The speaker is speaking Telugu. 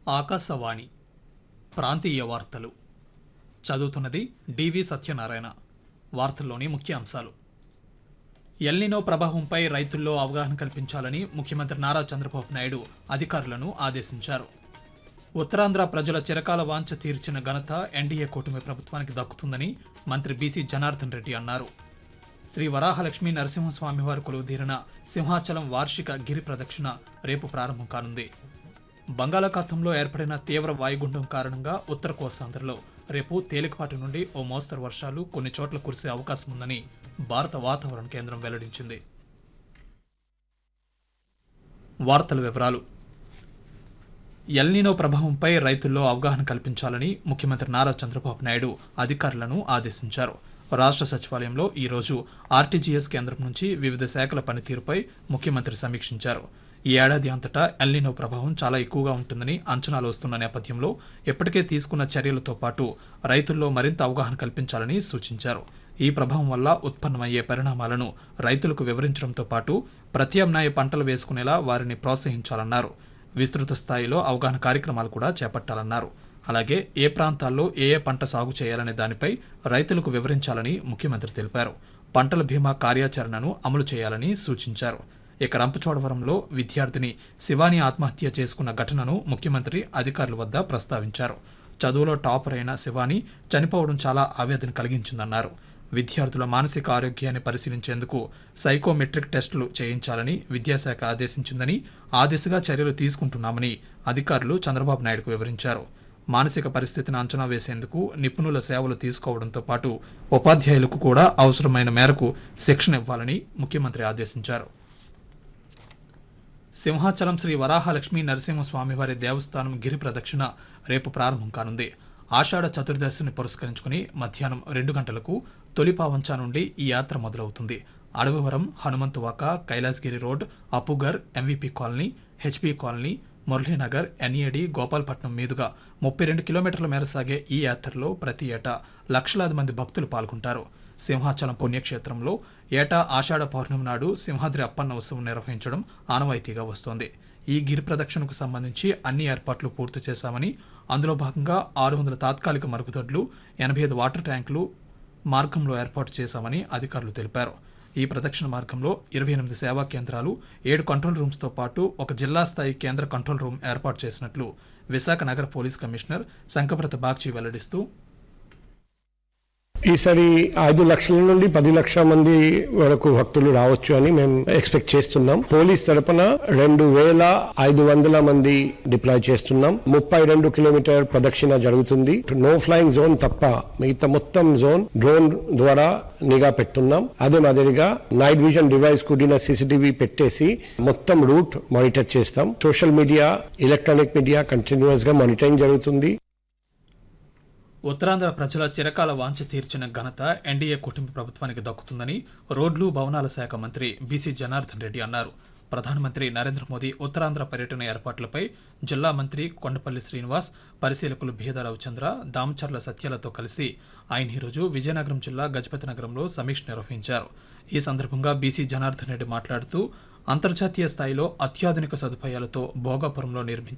ఆకాశవాణి ప్రాంతీయ వార్తలు చదువుతున్నది డివి సత్యనారాయణ వార్తల్లోని ముఖ్య అంశాలు ఎల్నినో ప్రభావంపై రైతుల్లో అవగాహన కల్పించాలని ముఖ్యమంత్రి నారా చంద్రబాబు నాయుడు అధికారులను ఆదేశించారు ఉత్తరాంధ్ర ప్రజల చిరకాల వాంఛ తీర్చిన ఘనత ఎన్డీఏ కూటమి ప్రభుత్వానికి దక్కుతుందని మంత్రి బీసీ జనార్దన్ రెడ్డి అన్నారు శ్రీ వరాహలక్ష్మి నరసింహస్వామి వారి కొలువుదీరిన సింహాచలం వార్షిక గిరి ప్రదక్షిణ రేపు ప్రారంభం కానుంది బంగాళాఖాతంలో ఏర్పడిన తీవ్ర వాయుగుండం కారణంగా ఉత్తర కోస్తాంధ్రలో రేపు తేలికపాటి నుండి ఓ మోస్తరు వర్షాలు కొన్ని చోట్ల కురిసే అవకాశం ఉందని భారత వాతావరణ కేంద్రం వెల్లడించింది వార్తల వివరాలు ఎల్నినో ప్రభావంపై రైతుల్లో అవగాహన కల్పించాలని ముఖ్యమంత్రి నారా చంద్రబాబు నాయుడు అధికారులను ఆదేశించారు రాష్ట్ర సచివాలయంలో ఈ రోజు ఆర్టీజీఎస్ కేంద్రం నుంచి వివిధ శాఖల పనితీరుపై ముఖ్యమంత్రి సమీక్షించారు ఈ ఏడాది అంతటా ఎల్నినో ప్రభావం చాలా ఎక్కువగా ఉంటుందని అంచనాలు వస్తున్న నేపథ్యంలో ఇప్పటికే తీసుకున్న చర్యలతో పాటు రైతుల్లో మరింత అవగాహన కల్పించాలని సూచించారు ఈ ప్రభావం వల్ల ఉత్పన్నమయ్యే పరిణామాలను రైతులకు వివరించడంతో పాటు ప్రత్యామ్నాయ పంటలు వేసుకునేలా వారిని ప్రోత్సహించాలన్నారు విస్తృత స్థాయిలో అవగాహన కార్యక్రమాలు కూడా చేపట్టాలన్నారు అలాగే ఏ ప్రాంతాల్లో ఏ ఏ పంట సాగు చేయాలనే దానిపై రైతులకు వివరించాలని ముఖ్యమంత్రి తెలిపారు పంటల బీమా కార్యాచరణను అమలు చేయాలని సూచించారు ఇక రంపచోడవరంలో విద్యార్థిని శివాని ఆత్మహత్య చేసుకున్న ఘటనను ముఖ్యమంత్రి అధికారుల వద్ద ప్రస్తావించారు చదువులో టాపర్ అయిన శివాని చనిపోవడం చాలా ఆవేదన కలిగించిందన్నారు విద్యార్థుల మానసిక ఆరోగ్యాన్ని పరిశీలించేందుకు సైకోమెట్రిక్ టెస్టులు చేయించాలని విద్యాశాఖ ఆదేశించిందని ఆ దిశగా చర్యలు తీసుకుంటున్నామని అధికారులు చంద్రబాబు నాయుడుకు వివరించారు మానసిక పరిస్థితిని అంచనా వేసేందుకు నిపుణుల సేవలు తీసుకోవడంతో పాటు ఉపాధ్యాయులకు కూడా అవసరమైన మేరకు శిక్షణ ఇవ్వాలని ముఖ్యమంత్రి ఆదేశించారు సింహాచలం శ్రీ వరాహలక్ష్మి నరసింహస్వామివారి దేవస్థానం గిరి ప్రదక్షిణ రేపు ప్రారంభం కానుంది ఆషాఢ చతుర్దశిని పురస్కరించుకుని మధ్యాహ్నం రెండు గంటలకు తొలిపావంచ నుండి ఈ యాత్ర మొదలవుతుంది Adavivaram Hanumanthuvaka Kailasagiri road Appughar MVP colony HP colony Muralinagar NAD Gopalapatnam మీదుగా ముప్పై రెండు కిలోమీటర్ల మేర సాగే ఈ యాత్రలో ప్రతి ఏటా లక్షలాది మంది భక్తులు పాల్గొంటారు సింహాచలం పుణ్యక్షేత్రంలో ఏటా ఆషాఢ పౌర్ణమి నాడు సింహాద్రి అప్పన్న ఉత్సవం నిర్వహించడం ఆనవాయితీగా వస్తోంది ఈ గిరి ప్రదక్షిణకు సంబంధించి అన్ని ఏర్పాట్లు పూర్తి చేశామని అందులో భాగంగా ఆరు వందల తాత్కాలిక మరుగుదొడ్లు ఎనభై ఐదు వాటర్ ట్యాంకులు మార్గంలో ఏర్పాటు చేశామని అధికారులు తెలిపారు ఈ ప్రదక్షిణ మార్గంలో ఇరవై ఎనిమిది సేవా కేంద్రాలు ఏడు కంట్రోల్ రూమ్స్తో పాటు ఒక జిల్లా స్థాయి కేంద్ర కంట్రోల్ రూమ్ ఏర్పాటు చేసినట్లు విశాఖ నగర పోలీస్ కమిషనర్ శంకప్రత బాగ్చి వెల్లడిస్తూ ఈసారి ఐదు లక్షల నుండి పది లక్షల మంది వరకు భక్తులు రావచ్చు అని మేము ఎక్స్పెక్ట్ చేస్తున్నాం పోలీస్ తరపున రెండు వేల ఐదు వందల మంది డిప్లాయ్ చేస్తున్నాం ముప్పై రెండు కిలోమీటర్ ప్రదక్షిణ జరుగుతుంది నో ఫ్లయింగ్ జోన్ తప్ప మిగతా మొత్తం జోన్ డ్రోన్ ద్వారా నిఘా పెట్టున్నాం అదే మాదిరిగా నైట్ విజన్ డివైస్ కూడిన సీసీటీవీ పెట్టేసి మొత్తం రూట్ మానిటర్ చేస్తాం social media electronic media continuous గా మానిటరింగ్ జరుగుతుంది ఉత్తరాంధ్ర ప్రజల చిరకాల వాంఛ తీర్చిన ఘనత ఎన్డీఏ కుటుంబ ప్రభుత్వానికి దక్కుతుందని రోడ్లు భవనాల శాఖ మంత్రి బీసీ జనార్దన్ రెడ్డి అన్నారు ప్రధానమంత్రి నరేంద్ర మోదీ ఉత్తరాంధ్ర పర్యటన ఏర్పాట్లపై జిల్లా మంత్రి కొండపల్లి శ్రీనివాస్ పరిశీలకులు భీద రవిచంద్ర దామచర్ల సత్యాలతో కలిసి ఆయన ఈరోజు విజయనగరం జిల్లా గజపతి నగరంలో సమీక్ష నిర్వహించారు ఈ సందర్భంగా బీసీ జనార్దన్ రెడ్డి మాట్లాడుతూ అంతర్జాతీయ స్థాయిలో అత్యాధునిక సదుపాయాలతో భోగాపురంలో నిర్మించిన